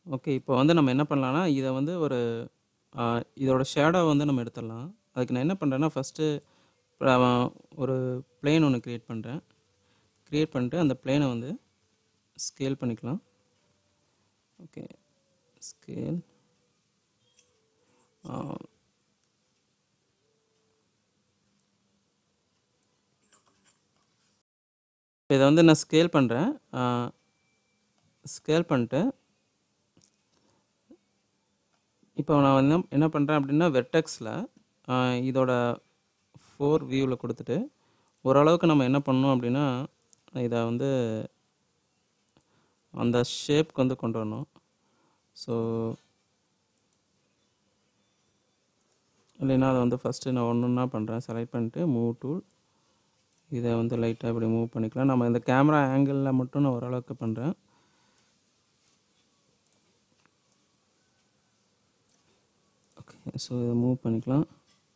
okay இப்போ வந்து நம்ம என்ன பண்ணலாம்னா இதை வந்து ஒரு ஆ, இதோட ஷேடோ வந்து நம்ம எடுத்துடலாம் அதுக்கு நான் என்ன பண்ணுறேன்னா ஃபஸ்ட்டு ஒரு பிளேன் ஒன்று க்ரியேட் பண்ணுறேன் க்ரியேட் பண்ணிட்டு அந்த பிளேனை வந்து ஸ்கேல் பண்ணிக்கலாம் ஓகே ஸ்கேல் இதை வந்து நான் ஸ்கேல் பண்ணுறேன் ஸ்கேல் பண்ணிட்டு இப்போ நான் வந்து என்ன பண்ணுறேன் அப்படின்னா வெர்டெக்ஸில் இதோட ஃபோர் வியூவில் கொடுத்துட்டு ஓரளவுக்கு நம்ம என்ன பண்ணணும் அப்படின்னா இதை வந்து அந்த ஷேப்க்கு வந்து கொண்டு வரணும் ஸோ இல்லைன்னா அதை வந்து ஃபஸ்ட்டு நான் ஒன்று ஒன்றா பண்ணுறேன் செலக்ட் பண்ணிட்டு மூவ் டூல் இதை வந்து லைட்டாக இப்படி மூவ் பண்ணிக்கலாம் நம்ம இந்த கேமரா ஆங்கிளில் மட்டும் நான் ஓரளவுக்கு பண்ணுறேன் ஓகே ஸோ இதை மூவ் பண்ணிக்கலாம்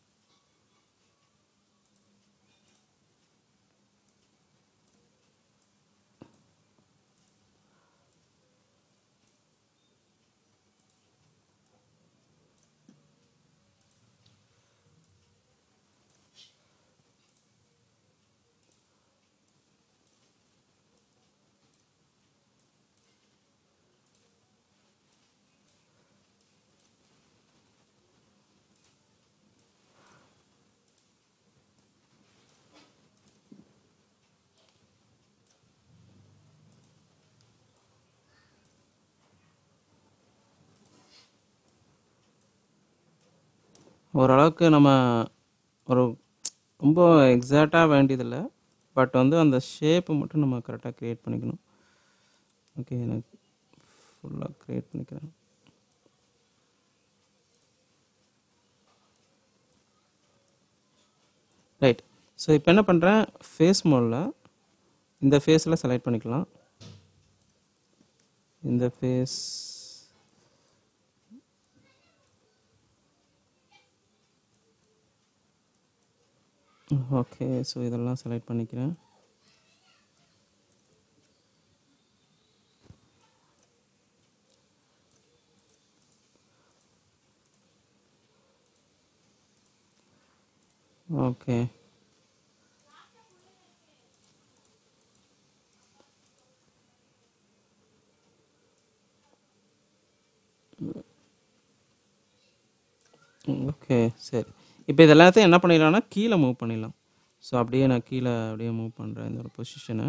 ஓரளவுக்கு நம்ம ஒரு ரொம்ப எக்ஸாக்டாக வேண்டியதில்லை பட் வந்து அந்த ஷேப்பு மட்டும் நம்ம கரெக்டாக க்ரியேட் பண்ணிக்கணும் ஓகே எனக்கு ஃபுல்லாக க்ரியேட் பண்ணிக்கிறேன் ரைட் ஸோ இப்போ என்ன பண்ணுறேன் ஃபேஸ் மோடில் இந்த ஃபேஸில் செலக்ட் பண்ணிக்கலாம் இந்த ஃபேஸ் ஓகே ஸோ இதெல்லாம் செலக்ட் பண்ணிக்கிறேன் ஓகே ஓகே சரி இப்போ இது எல்லாத்தையும் என்ன பண்ணிடலாம்னா கீழே மூவ் பண்ணிடலாம் ஸோ அப்படியே நான் கீழே அப்படியே மூவ் பண்ணுறேன் இந்த ஒரு பொசிஷனை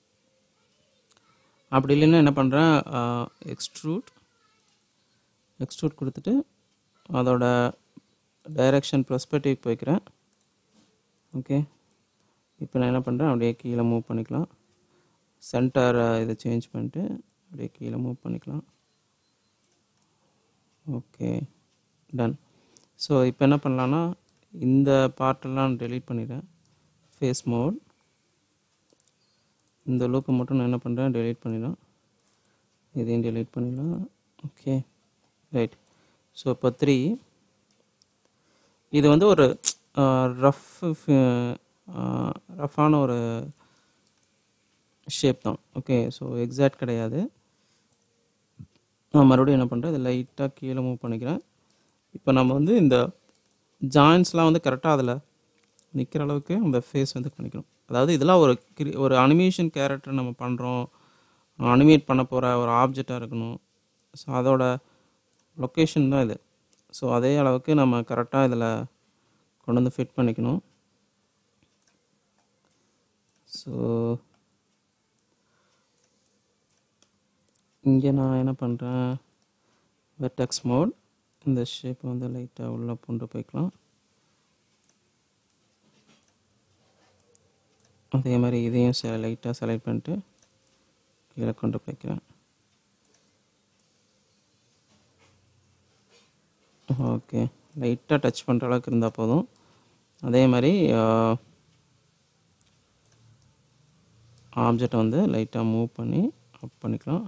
அப்படி இல்லைன்னா என்ன பண்ணுறேன் எக்ஸ்ட்ரூட் எக்ஸ்ட்ரூட் கொடுத்துட்டு அதோட டைரெக்ஷன் ப்ரெஸ்பெக்டிவ் போய்க்கிறேன் ஓகே இப்போ நான் என்ன பண்ணுறேன் அப்படியே கீழே மூவ் பண்ணிக்கலாம் சென்டர் இதை சேஞ்ச் பண்ணிட்டு அப்படியே கீழே மூவ் பண்ணிக்கலாம் ஓகே டன் ஸோ இப்போ என்ன பண்ணலான்னா இந்த பார்ட்டெல்லாம் delete பண்ணிடுறேன் ஃபேஸ் மோட் இந்த லூப்பை மட்டும் நான் என்ன பண்ணுறேன் delete பண்ணிடலாம் இதையும் delete பண்ணிடலாம் ஓகே ரைட் ஸோ இப்போ த்ரீ இது வந்து ஒரு ரஃப் ரஃப்பான ஒரு ஷேப் தான் ஓகே ஸோ எக்ஸாக்ட் கிடையாது நான் மறுபடியும் என்ன பண்ணுறேன் இதை லைட்டாக கீழே மூவ் பண்ணிக்கிறேன் இப்போ நம்ம வந்து இந்த ஜாயின்ஸ்லாம் வந்து கரெக்டாக அதில் நிற்கிற அளவுக்கு அந்த ஃபேஸ் வந்து பண்ணிக்கணும் அதாவது இதெல்லாம் ஒரு கிரி ஒரு அனிமேஷன் கேரக்டர் நம்ம பண்ணுறோம் அனிமேட் பண்ண போகிற ஒரு ஆப்ஜெக்டாக இருக்கணும் ஸோ அதோட லொக்கேஷன் தான் இது ஸோ அதே அளவுக்கு நம்ம கரெக்டாக இதில் கொண்டு வந்து ஃபிட் பண்ணிக்கணும் ஸோ இங்கே நான் என்ன பண்ணுறேன் வெர்டெக்ஸ் மோட் இந்த ஷேப் வந்து லைட்டாக உள்ளே கொண்டு போய்க்கலாம் அதே மாதிரி இதையும் செ லைட்டாக செலக்ட் பண்ணிட்டு கீழே கொண்டு போய்க்கிறேன் ஓகே லைட்டாக டச் பண்ணுற அளவுக்கு இருந்தால் போதும் அதே மாதிரி ஆப்ஜெக்டை வந்து லைட்டாக மூவ் பண்ணி அப் பண்ணிக்கலாம்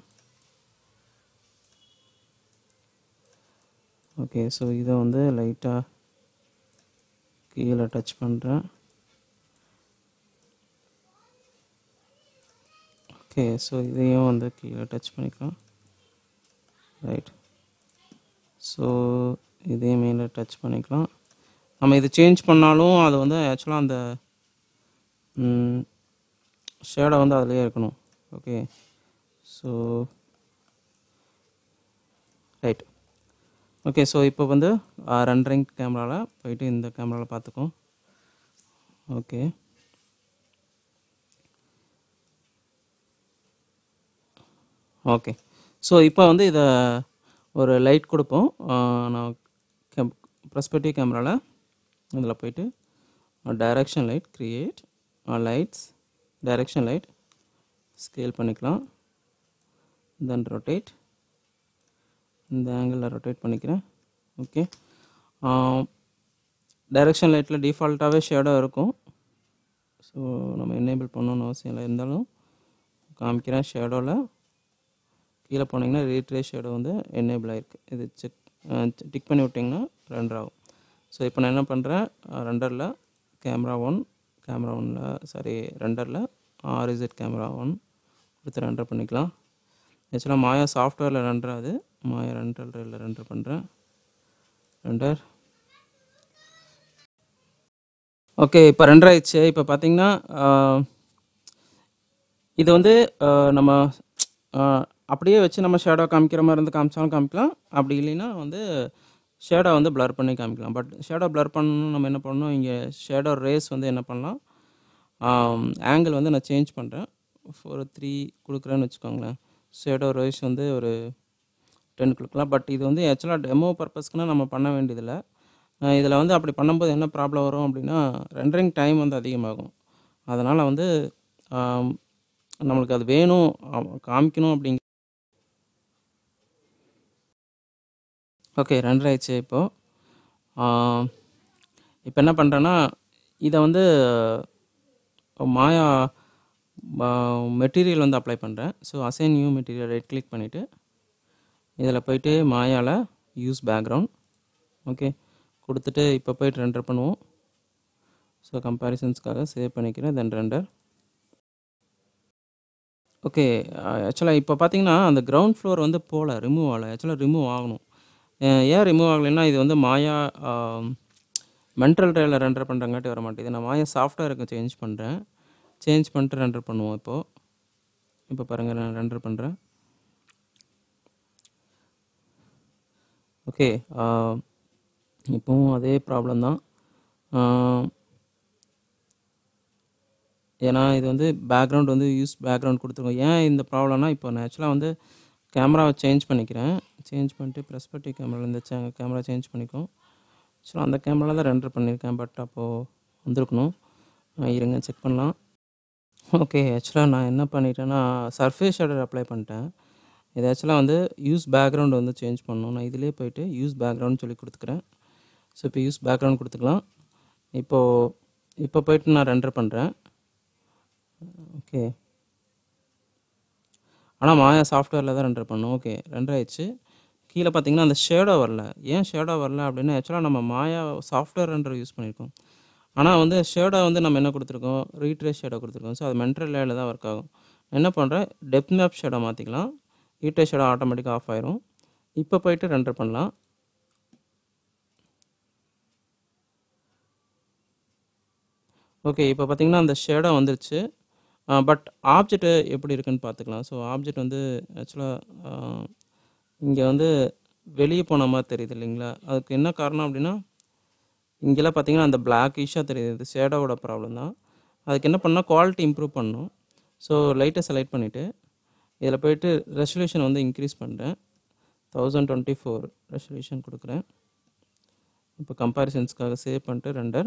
ஓகே ஸோ இதை வந்து லைட்டாக கீழே டச் பண்ணுறேன் ஓகே ஸோ இதையும் வந்து கீழே டச் பண்ணிக்கலாம் ரைட் ஸோ இதே மேலே டச் பண்ணிக்கலாம் நம்ம இது சேஞ்ச் பண்ணாலும் அது வந்து ஆக்சுவலாக அந்த ஷேடை வந்து அதுலேயே இருக்கணும் okay so right okay so இப்போ வந்து ரெண்டரிங் கேமராவில் போயிட்டு இந்த கேமராவில் பார்த்துக்கோம் ஓகே ஓகே ஸோ இப்போ வந்து இதை ஒரு லைட் கொடுப்போம் ஆஹ் நான் கேம் ப்ரெஸ்பெக்டிவ் கேமராவில் இதில் போயிட்டு direction light create lights direction light scale பண்ணிக்கலாம் தென் ரொட்டேட் இந்த ஆங்கிளில் ரொட்டேட் பண்ணிக்கிறேன் ஓகே டைரக்ஷன் லைட்டில் டிஃபால்ட்டாகவே ஷேடோ இருக்கும் ஸோ நம்ம என்னேபிள் பண்ணணும்னு அவசியம் இல்லை இருந்தாலும் காமிக்கிறேன் ஷேடோவில் கீழே போனீங்கன்னா ரீட்ரே ஷேடோ வந்து என்னேபிள் ஆகிருக்கு இது செக் டிக் பண்ணி விட்டிங்கன்னா ரெண்டர் ஆகும் ஸோ இப்போ நான் என்ன பண்ணுறேன் ரெண்டரில் கேமரா ஒன் கேமரா ஒனில் சாரி ரெண்டரில் ஆர்இசட் கேமரா ஒன் கொடுத்து ரெண்டர் பண்ணிக்கலாம் ஆக்சுவலாக மாயா சாஃப்ட்வேரில் ரெண்டர் அது மாயா ரெண்டரில் ரெண்டர் பண்ணுறேன் ரெண்டர் ஓகே இப்போ ரெண்டர் ஆயிடுச்சு இப்போ பார்த்தீங்கன்னா இது வந்து ஆஹ், நம்ம ஆஹ், அப்படியே வச்சு நம்ம ஷேடோ காமிக்கிற மாதிரி இருந்து காமிச்சாலும் காமிக்கலாம் அப்படி இல்லைன்னா வந்து ஷேடோ வந்து blur பண்ணி காமிக்கலாம் பட் ஷேடோ blur பண்ணணும் நம்ம என்ன பண்ணணும் இங்கே ஷேடோ ரேஸ் வந்து என்ன பண்ணலாம் ஆங்கிள் வந்து நான் சேஞ்ச் பண்ணுறேன் ஒரு த்ரீ கொடுக்குறேன்னு வச்சுக்கோங்களேன் ஷேடோ ரேஸ் வந்து ஒரு டென் கொடுக்கலாம் பட் இது வந்து ஆக்சுவலாக டெமோ பர்பஸ்க்குனா நம்ம பண்ண வேண்டியதில்லை இதில் வந்து அப்படி பண்ணும்போது என்ன ப்ராப்ளம் வரும் அப்படின்னா ரெண்டரிங் டைம் வந்து அதிகமாகும் அதனால் வந்து ஆம், நம்மளுக்கு அது வேணும் ஆ- காமிக்கணும் அப்படிங்க ஓகே ரெண்டரை ஆயிடுச்சு இப்போது இப்போ என்ன பண்ணுறேன்னா இதை வந்து மாயா மெட்டீரியல் வந்து அப்ளை பண்ணுறேன் so assign new material right click பண்ணிவிட்டு இதில் போயிட்டு மாயாவில் யூஸ் பேக்ரவுண்ட் ஓகே கொடுத்துட்டு இப்போ போயிட்டு ரெண்டர் பண்ணுவோம் ஸோ கம்பேரிசன்ஸ்க்காக சேவ் பண்ணிக்கிறேன் தென் ரெண்டர் ஓகே ஆக்சுவலாக இப்போ பார்த்தீங்கன்னா அந்த கிரவுண்ட் ஃப்ளோர் வந்து போகல ரிமூவ் ஆகலை ஆக்சுவலாக ரிமூவ் ஆகணும் அஹ் ஏன் ரிமூவ் ஆகலைன்னா இது வந்து மாயா மென்டல் ட்ரைவில் ரெண்டர் பண்ணுறங்காட்டி வர மாட்டேங்குது நான் மாயா சாஃப்ட்வேருக்கு சேஞ்ச் பண்ணுறேன் சேஞ்ச் பண்ணிட்டு ரெண்டர் பண்ணுவோம் இப்போது இப்போ பாருங்கள் நான் ரெண்டர் பண்ணுறேன் ஓகே இப்போவும் அதே ப்ராப்ளம் தான் ஆஹ் ஏன்னா இது வந்து பேக்ரவுண்ட் வந்து யூஸ் பேக்ரவுண்ட் கொடுத்துருக்கோம் ஏன் இந்த ப்ராப்ளம்னா இப்போ நான் ஆக்சுவலாக வந்து கேமராவை சேஞ்ச் பண்ணிக்கிறேன் சேஞ்ச் பண்ணிட்டு ப்ரெஸ்பெக்டிவ் கேமராவில் இந்த கேமரா சேஞ்ச் பண்ணிக்கும் ஆக்சுவலாக அந்த கேமராவில் தான் ரெண்டர் பண்ணியிருக்கேன் பட் அப்போது வந்திருக்கணும் ஆஹ் இருங்க செக் பண்ணலாம் ஓகே ஆக்சுவலாக நான் என்ன பண்ணிட்டேன்னா சர்ஃபேஸ் ஷேடர் அப்ளை பண்ணிட்டேன் இது ஆக்சுவலாக வந்து யூஸ் பேக்ரவுண்ட் வந்து சேஞ்ச் பண்ணணும் நான் இதிலே போயிட்டு யூஸ் பேக்ரவுண்ட் சொல்லி கொடுத்துக்கிறேன் ஸோ இப்போ யூஸ் பேக்ரவுண்ட் கொடுத்துக்கலாம் இப்போது இப்போ போயிட்டு நான் ரெண்டர் பண்ணுறேன் ஓகே ஆனால் மாயா சாஃப்ட்வேரில் தான் ரெண்டர் பண்ணோம் ஓகே ரெண்டர் ஆயிடுச்சு கீழே பார்த்தீங்கன்னா அந்த ஷேடோ வரல ஏன் ஷேடோ வரல அப்படின்னா ஆக்சுவலாக நம்ம மாயா சாஃப்ட்வேர் ரெண்டர் யூஸ் பண்ணியிருக்கோம் ஆனால் வந்து ஷேடோ வந்து நம்ம என்ன கொடுத்துருக்கோம் ரீட்ரேஸ் ஷேடோ கொடுத்துருக்கோம் ஸோ அது மென்டல் லேயில் தான் ஒர்க் ஆகும் நான் என்ன பண்ணுறேன் டெப்த் மேப் ஷேடோ மாற்றிக்கலாம் ரீட்ரேஸ் ஷேடோ ஆட்டோமேட்டிக்காக ஆஃப் ஆயிரும் இப்போ போயிட்டு ரெண்டர் பண்ணலாம் ஓகே இப்போ பார்த்தீங்கன்னா அந்த ஷேடோ வந்துருச்சு பட் ஆப்ஜெக்ட் எப்படி இருக்குன்னு பார்த்துக்கலாம் ஸோ ஆப்ஜெக்ட் வந்து ஆக்சுவலாக இங்கே வந்து வெளியே போன மாதிரி தெரியுது இல்லைங்களா அதுக்கு என்ன காரணம் அப்படின்னா இங்கெல்லாம் பார்த்தீங்கன்னா அந்த பிளாக் இஷ்ஷாக தெரியுது இது ஷேடோவோட ப்ராப்ளம் தான் அதுக்கு என்ன பண்ணால் குவாலிட்டி இம்ப்ரூவ் பண்ணணும் ஸோ லைட்டை செலக்ட் பண்ணிவிட்டு இதில் போயிட்டு ரெசல்யூஷன் வந்து இன்க்ரீஸ் பண்ணுறேன் தௌசண்ட் டுவெண்ட்டி ஃபோர் ரெசல்யூஷன் கொடுக்குறேன் இப்போ கம்பேரிசன்ஸ்க்காக சேவ் பண்ணிட்டு ரெண்டர்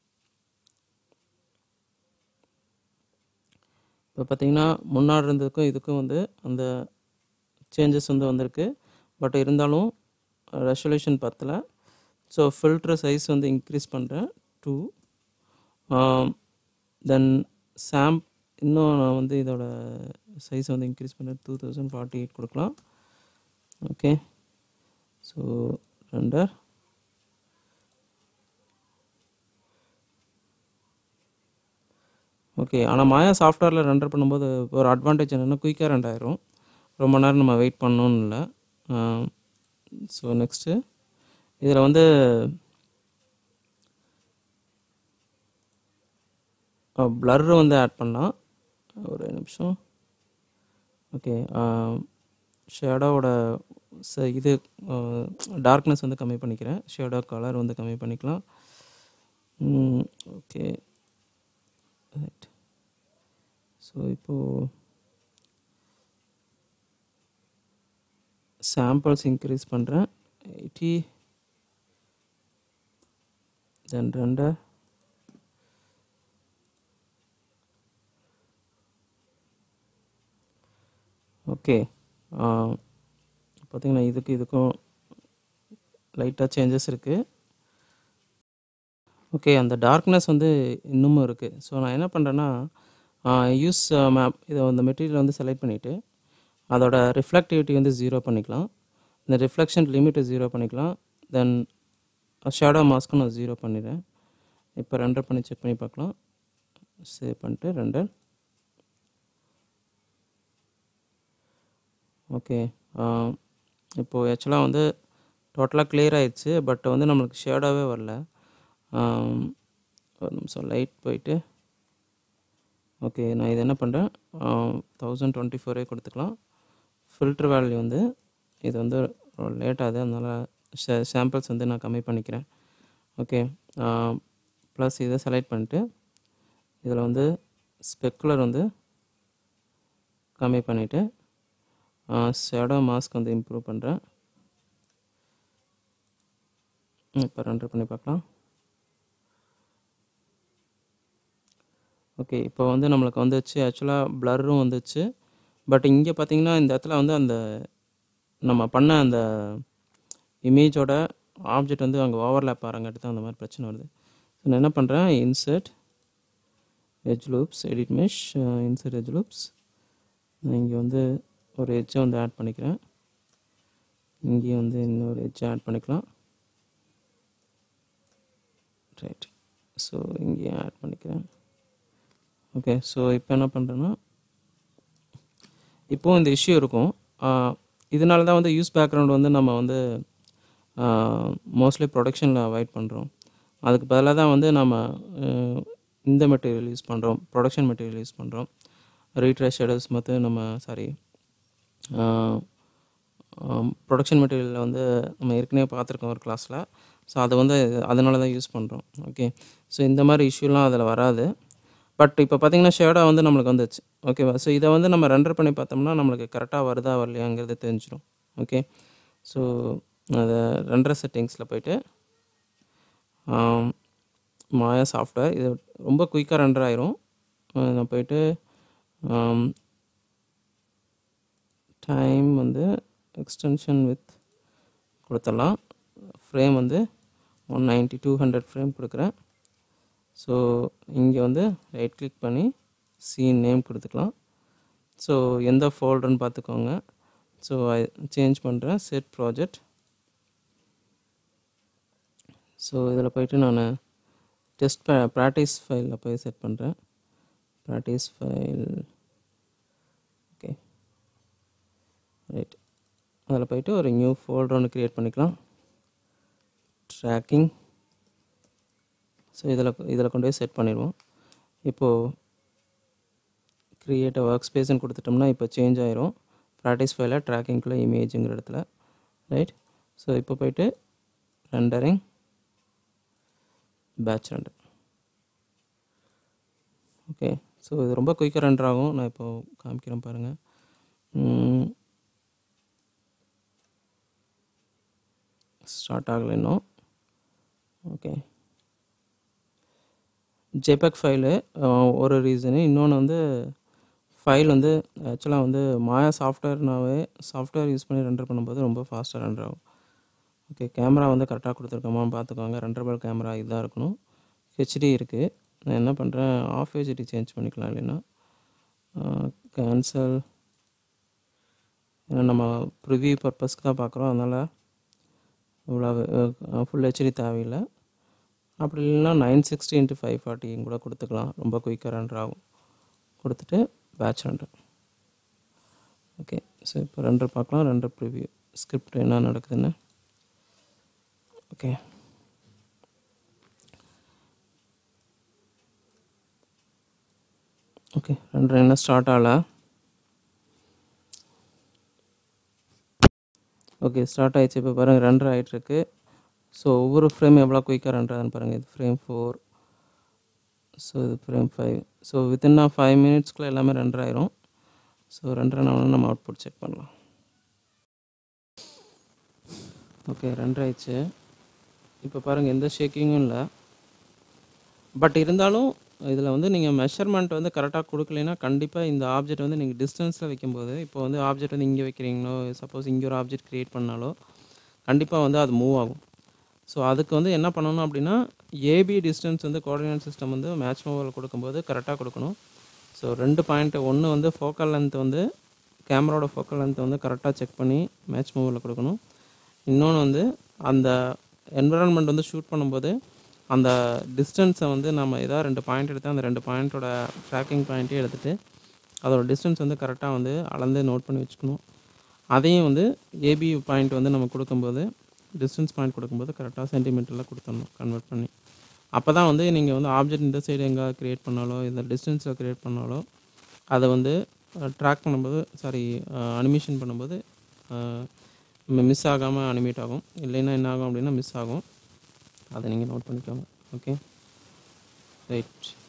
இப்போ பார்த்தீங்கன்னா முன்னாடி இருந்ததுக்கும் இதுக்கும் வந்து அந்த சேஞ்சஸ் வந்து வந்திருக்கு பட் இருந்தாலும் ரெசல்யூஷன் பத்தல ஸோ ஃபில்ட்ரு சைஸ் வந்து இன்க்ரீஸ் பண்ணுறேன் டூ தென் சாம் இன்னும் நான் வந்து இதோட சைஸ் வந்து இன்க்ரீஸ் பண்ணுறேன் டூ தௌசண்ட் ஃபார்ட்டி எயிட் கொடுக்கலாம் ஓகே ஸோ ரெண்டர் ஓகே ஆனால் மாயா சாஃப்ட்வேரில் ரெண்டர் பண்ணும்போது ஒரு அட்வான்டேஜ் என்னென்னா குயிக்காக ரெண்டாயிரும் ரொம்ப நேரம் நம்ம வெயிட் பண்ணணும்னு இல்லை ஸோ நெக்ஸ்ட்டு இதில் வந்து பிளர் வந்து ஆட் பண்ணலாம் ஒரு நிமிஷம் ஓகே ஷேடோவோட ச இது டார்க்னஸ் வந்து கம்மி பண்ணிக்கிறேன் ஷேடோ கலர் வந்து கம்மி பண்ணிக்கலாம் ஓகே ரைட் ஸோ இப்போது சாம்பிள்ஸ் இன்க்ரீஸ் பண்ணுறேன் எயிட்டி தென் ரெண்டு ஓகே பார்த்தீங்கன்னா இதுக்கு இதுக்கும் லைட்டாக சேஞ்சஸ் இருக்குது ஓகே அந்த டார்க்னஸ் வந்து இன்னமும் இருக்குது ஸோ நான் என்ன பண்ணுறேன்னா யூஸ் மேப் இதை அந்த மெட்டீரியல் வந்து செலக்ட் பண்ணிவிட்டு அதோட ரிஃப்ளெக்டிவிட்டி வந்து ஜீரோ பண்ணிக்கலாம் இந்த ரிஃப்ளெக்ஷன் லிமிட்டை ஜீரோ பண்ணிக்கலாம் தென் ஷேடோ மாஸ்க்கும் நான் ஜீரோ பண்ணிடுறேன் இப்போ ரெண்டர் பண்ணி செக் பண்ணி பார்க்கலாம் சேவ் பண்ணிட்டு ரெண்டர் ஓகே இப்போது ஆக்சுவலாக வந்து டோட்டலாக கிளியர் ஆயிடுச்சு பட் வந்து நம்மளுக்கு ஷேடாகவே வரல ஒரு நிமிஷம் லைட் போயிட்டு ஓகே நான் இது என்ன பண்ணுறேன் தௌசண்ட் டுவெண்ட்டி ஃபோரே கொடுத்துக்கலாம் ஃபில்ட்ரு வேல்யூ வந்து இது வந்து லேட் ஆகுது அதனால் ஷே சாம்பிள்ஸ் வந்து நான் கம்மி பண்ணிக்கிறேன் ஓகே ப்ளஸ் இதை செலக்ட் பண்ணிட்டு இதில் வந்து ஸ்பெக்குலர் வந்து கம்மி பண்ணிவிட்டு ஷேடோ மாஸ்க் வந்து இம்ப்ரூவ் பண்ணுறேன் இப்போ ரெண்டர் பண்ணி பார்க்கலாம் ஓகே இப்போ வந்து நம்மளுக்கு வந்துச்சு ஆக்சுவலாக ப்ளரும் வந்துச்சு பட் இங்கே பார்த்தீங்கன்னா இந்த இடத்துல வந்து அந்த நம்ம பண்ண அந்த இமேஜோட ஆப்ஜெக்ட் வந்து அங்கே ஓவர்லேப் ஆகிறங்காட்டி தான் அந்த மாதிரி பிரச்சனை வருது ஸோ நான் என்ன பண்ணுறேன் insert edge loops edit mesh insert edge loops நான் இங்கே வந்து ஒரு எட்ஜை வந்து ஆட் பண்ணிக்கிறேன் இங்கேயும் வந்து இன்னொரு எட்ஜை ஆட் பண்ணிக்கலாம் ரைட் ஸோ இங்கேயும் ஆட் பண்ணிக்கிறேன் ஓகே ஸோ இப்போ என்ன பண்ணுறேன்னா இப்போது இந்த இஷ்யூ இருக்கும் இதனால தான் வந்து யூஸ் பேக்ரவுண்ட் வந்து நம்ம வந்து மோஸ்ட்லி ப்ரொடக்ஷனில் அவாய்ட் பண்ணுறோம் அதுக்கு பதிலாக தான் வந்து நம்ம இந்த மெட்டீரியல் யூஸ் பண்ணுறோம் ப்ரொடக்ஷன் மெட்டீரியல் யூஸ் பண்ணுறோம் ரீட்ரேஸ் ஷெடல்ஸ் மற்ற நம்ம சாரி ப்ரொடக்ஷன் மெட்டீரியலில் வந்து நம்ம ஏற்கனவே பார்த்துருக்கோம் ஒரு கிளாஸில் ஸோ அதை வந்து அதனால தான் யூஸ் பண்ணுறோம் ஓகே ஸோ இந்த மாதிரி இஷ்யூலாம் அதில் வராது பட் இப்போ பார்த்தீங்கன்னா ஷேடாக வந்து நம்மளுக்கு வந்துச்சு ஓகேவா ஸோ இதை வந்து நம்ம ரெண்டர் பண்ணி பார்த்தோம்னா நம்மளுக்கு கரெக்டாக வருதா வரலையாங்கிறது தெரிஞ்சிடும் ஓகே ஸோ அதை ரெண்டர் செட்டிங்ஸில் போயிட்டு மாயா சாஃப்ட்வேர் இது ரொம்ப குயிக்காக ரெண்டர் ஆயிரும் நான் போயிட்டு டைம் வந்து எக்ஸ்டென்ஷன் வித் கொடுத்துடலாம் ஃப்ரேம் வந்து one ninety two hundred frame கொடுக்குறேன் ஸோ இங்கே வந்து ரைட் கிளிக் பண்ணி சீன் நேம் கொடுத்துக்கலாம் ஸோ எந்த ஃபோல்டர்னு பார்த்துக்கோங்க ஸோ சேஞ்ச் பண்ணுறேன் செட் ப்ராஜெக்ட் ஸோ இதில் போயிட்டு நான் டெஸ்ட் ப்ராக்டிஸ் ஃபைலில் போய் செட் பண்ணுறேன் ப்ராக்டிஸ் ஃபைல் ஓகே ரைட் அதில் போயிட்டு ஒரு நியூ ஃபோல்டர் ஒன்று க்ரியேட் பண்ணிக்கலாம் ட்ராக்கிங் ஸோ இதில் இதில் கொண்டு போய் செட் பண்ணிடுவோம் இப்போது க்ரியேட் ஒர்க் ஸ்பேஸ்ன்னு கொடுத்துட்டோம்னா இப்போ சேஞ்ச் ஆயிரும் ப்ராக்டிஸ் ஃபைலில் ட்ராக்கிங்குள்ளே இமேஜுங்கிற இடத்துல ரைட் ஸோ இப்போ போயிட்டு rendering batch render okay so இது ரொம்ப குயிக்காக ரெண்டர் ஆகும் நான் இப்போது காமிக்கிறேன் பாருங்கள் ஸ்டார்ட் ஆகலை இன்னும் ஓகே ஜெபக் ஃபைலு ஒரு ரீசனு இன்னொன்று வந்து ஃபைல் வந்து ஆக்சுவலாக வந்து மாயா சாஃப்ட்வேர்னாவே சாஃப்ட்வேர் யூஸ் பண்ணி ரெண்டர் பண்ணும்போது ரொம்ப ஃபாஸ்ட்டாக ரெண்டர் ஆகும் ஓகே கேமரா வந்து கரெக்டாக கொடுத்துருக்கோமான்னு பார்த்துக்கோங்க ரெண்டரபிள் கேமரா இதுதான் இருக்கணும் ஹெச்டி இருக்குது நான் என்ன பண்ணுறேன் ஆஃப் ஹெச்டி சேஞ்ச் பண்ணிக்கலாம் இல்லைன்னா கேன்சல் ஏன்னா நம்ம ப்ரிவியூ பர்பஸ்க்கு தான் பார்க்குறோம் அதனால் இவ்வளோ ஃபுல் ஹெச்டி தேவையில்லை அப்படி இல்லைன்னா நைன் சிக்ஸ்டி இன்ட்டு ஃபைவ் ஃபார்ட்டியும் கூட கொடுத்துக்கலாம் ரொம்ப குயிக்காக ரெண்டர் ஆகும் கொடுத்துட்டு பேட்ச் ரெண்டர் ஓகே ஸோ இப்போ ரெண்டர் பார்க்கலாம் ரெண்டர் ப்ரிவியூ ஸ்கிரிப்ட் என்ன நடக்குதுன்னு ஓகே ஓகே ரெண்டு என்ன ஸ்டார்ட் ஆகல ஓகே ஸ்டார்ட் ஆயிடுச்சு இப்போ பாருங்கள் ரெண்டரை ஆகிட்டுருக்கு ஸோ ஒவ்வொரு ஃப்ரேம் எவ்வளோ குயிக்காக ரெண்டரை ஆகுதுன்னு பாருங்கள் இது ஃப்ரேம் ஃபோர் ஸோ இது ஃப்ரேம் ஃபைவ் ஸோ வித்தின் நான் ஃபைவ் மினிட்ஸ்க்குள்ளே எல்லாமே ரெண்டரை ஆயிரும் ஸோ ரெண்டரை நான் நம்ம அவுட்புட் செக் பண்ணலாம் ஓகே ரெண்டரை ஆயிடுச்சு இப்போ பாருங்கள் எந்த ஷேக்கிங்கும் இல்லை பட் இருந்தாலும் இதில் வந்து நீங்கள் மெஷர்மெண்ட் வந்து கரெக்டாக கொடுக்கலைன்னா கண்டிப்பாக இந்த ஆப்ஜெக்ட் வந்து நீங்கள் டிஸ்டன்ஸில் வைக்கும்போது இப்போ வந்து ஆப்ஜெக்ட் வந்து இங்கே வைக்கிறீங்களோ சப்போஸ் இங்கே ஒரு ஆப்ஜெக்ட் க்ரியேட் பண்ணாலோ கண்டிப்பாக வந்து அது மூவ் ஆகும் ஸோ அதுக்கு வந்து என்ன பண்ணணும் அப்படின்னா ஏபி டிஸ்டன்ஸ் வந்து கோஆர்டினேட் சிஸ்டம் வந்து மேட்ச் மூவல் கொடுக்கும்போது கரெக்டாக கொடுக்கணும் ஸோ ரெண்டு பாயிண்ட் ஒன்று வந்து ஃபோக்கல் லென்த் வந்து கேமராவோட ஃபோக்கல் லென்த் வந்து கரெக்டாக செக் பண்ணி மேட்ச் மூவலில் கொடுக்கணும் இன்னொன்று வந்து அந்த என்விரான்மெண்ட் வந்து ஷூட் பண்ணும்போது அந்த டிஸ்டன்ஸை வந்து நம்ம ஏதாவது ரெண்டு பாயிண்ட் எடுத்து அந்த ரெண்டு பாயிண்ட்டோட ட்ராக்கிங் பாயிண்ட்டே எடுத்துகிட்டு அதோட டிஸ்டன்ஸ் வந்து கரெக்டாக வந்து அளந்து நோட் பண்ணி வச்சுக்கணும் அதையும் வந்து ஏபி பாயிண்ட் வந்து நம்ம கொடுக்கும்போது டிஸ்டன்ஸ் பாயிண்ட் கொடுக்கும்போது கரெக்டாக சென்டிமீட்டரில் கொடுத்துடணும் கன்வெர்ட் பண்ணி அப்போ தான் வந்து நீங்கள் வந்து ஆப்ஜெக்ட் இந்த சைடு எங்கே க்ரியேட் பண்ணாலோ இந்த டிஸ்டன்ஸில் க்ரியேட் பண்ணாலோ அதை வந்து ட்ராக் பண்ணும்போது சாரி அனிமேஷன் பண்ணும்போது மிஸ் ஆகாமல் அனிமேட் ஆகும் இல்லைன்னா என்ன ஆகும் அப்படின்னா மிஸ் ஆகும் அதை நீங்கள் நோட் பண்ணிக்கோங்க ஓகே ரைட்